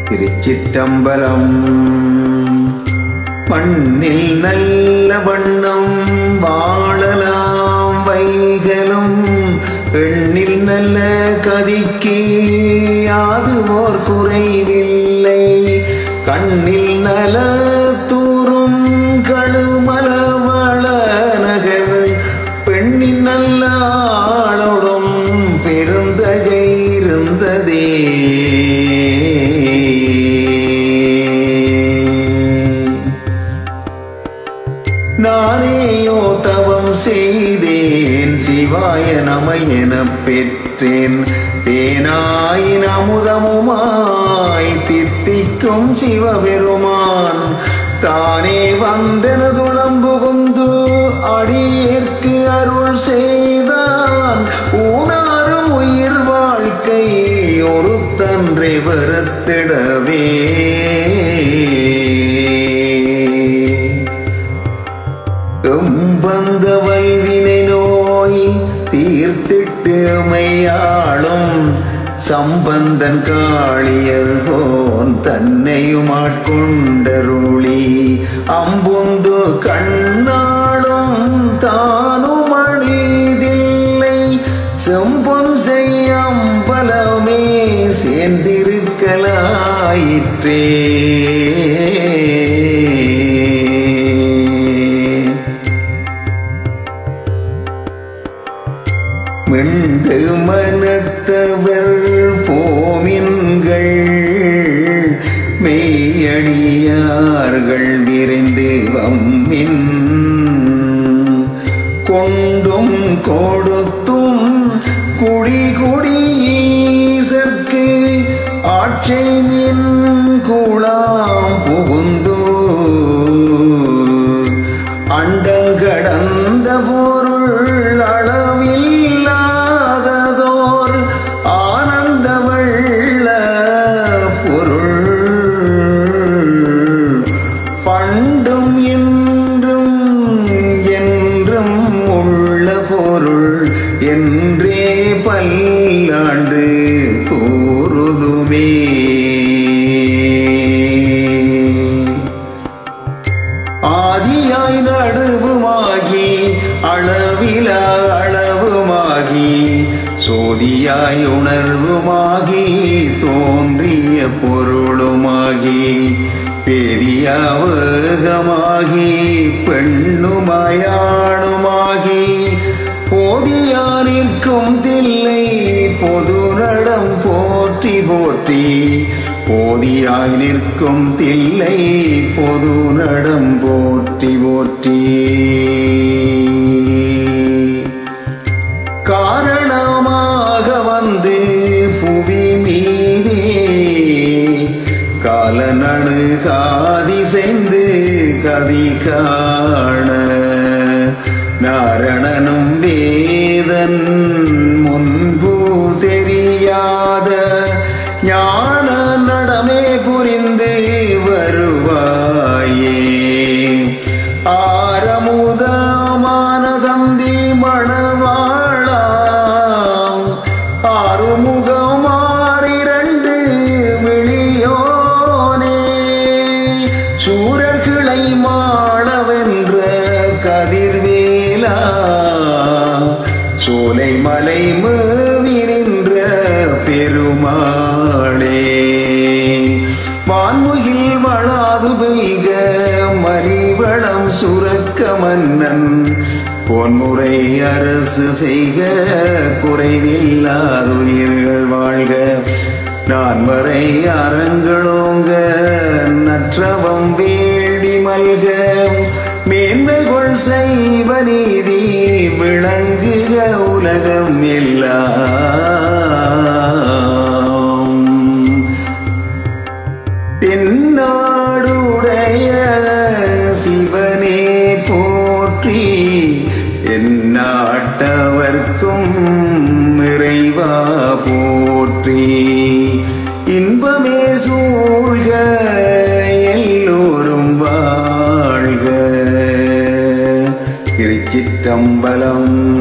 திருச்சிற்றம்பலம் மண்ணில் நல்ல வண்ணம் வாழலாம் வைகளும் எண்ணில் நல்ல கதிக்கு யாதுவோர் குறைவில்லை கண்ணில் நல தூரும் கழுமலவள நகர் பெண்ணின் நல்ல ஆளோடும் பெருந்தகை இருந்ததே நானேயோ தவம் செய்தேன் சிவாய நம எனப் பெற்றேன் தேனாயின் அமுதமுமாய் தித்திக்கும் சிவபெருமான் தானே வந்தனதுளம் புகுந்து அடியேற்கு அருள் செய்தான் ஊனாரும் உயிர் வாழ்க்கை ஒரு தன்றை வருத்திடவே எம்பந்த வல்வினை நோய் தீர்த்திட்டு மையாளும் சம்பந்தன் காளியர்கோன் தன்னையும் ஆட்கொண்டருளி அம்புந்து கண்ணாளும் தானும் அணிதில்லை செம்பொன் செய்யம்பலமே சேர்ந்திருக்கலாயிற்றே மிண்டு மனத்தவர் போமின்கள் மெய்யடியார்கள் விரைந்து வம்மின் கொண்டும் கொடுத்தும் குடி குடியீசற்கு ஆட்சேமின் குழாம் புகுந்து அண்டங்கடந்த பொருள் அளவில்லாததோர் ஆனந்த வெள்ள பொருள் பண்டும் என்றும் என்றும் உள்ள பொருள் என்றே பல்லாண்டு கூறுதுமே ஆதியாய் நடுவுமாகி அளவில அளவுமாகி சோதியாய் உணர்வுமாகி தோன்றிய பொருளுமாகி பெரியாவகமாகி பெண்ணுமயானுமாகி போதியா நிற்கும் தில்லை பொது நடம் போற்றி போற்றி போதியாய் நிற்கும் தில்லை பொது நடம் போற்றி போற்றி காரணமாக வந்து புவி மீதே காலநடு காதி செய்து கதி காண நாரணனும் வேதன் முன்பு தெரியாத ஞான நடமே புரிந்து வருவாயே ஆரமுதமான தந்தி மணவாழாம் ஆறுமுகமாறிரண்டு விழியோனே சூரர்களை மாளவென்ற கதிர்வேலா சோலை மலை மேவி நின்ற பெருமாளே வான்முகில் வளாது பெய்க மலிவளம் சுரக்க மன்னன் பொன்முறை அரசு செய்க குறைவில்லாதுயிர்கள் வாழ்க நான் வரை அறங்களோங்க நற்றவம் வேடி மல்க மேன்மைகொள் செய்வ நீதி விளங்குக உலகம் எல்லாம் தென்னாடுடைய சிவனே போற்றி எந்நாட்டவர்க்கும் இறைவா போற்றி இன்பமே சூழ்க எல்லோரும் வாழ்க திருச்சிற்றம்பலம்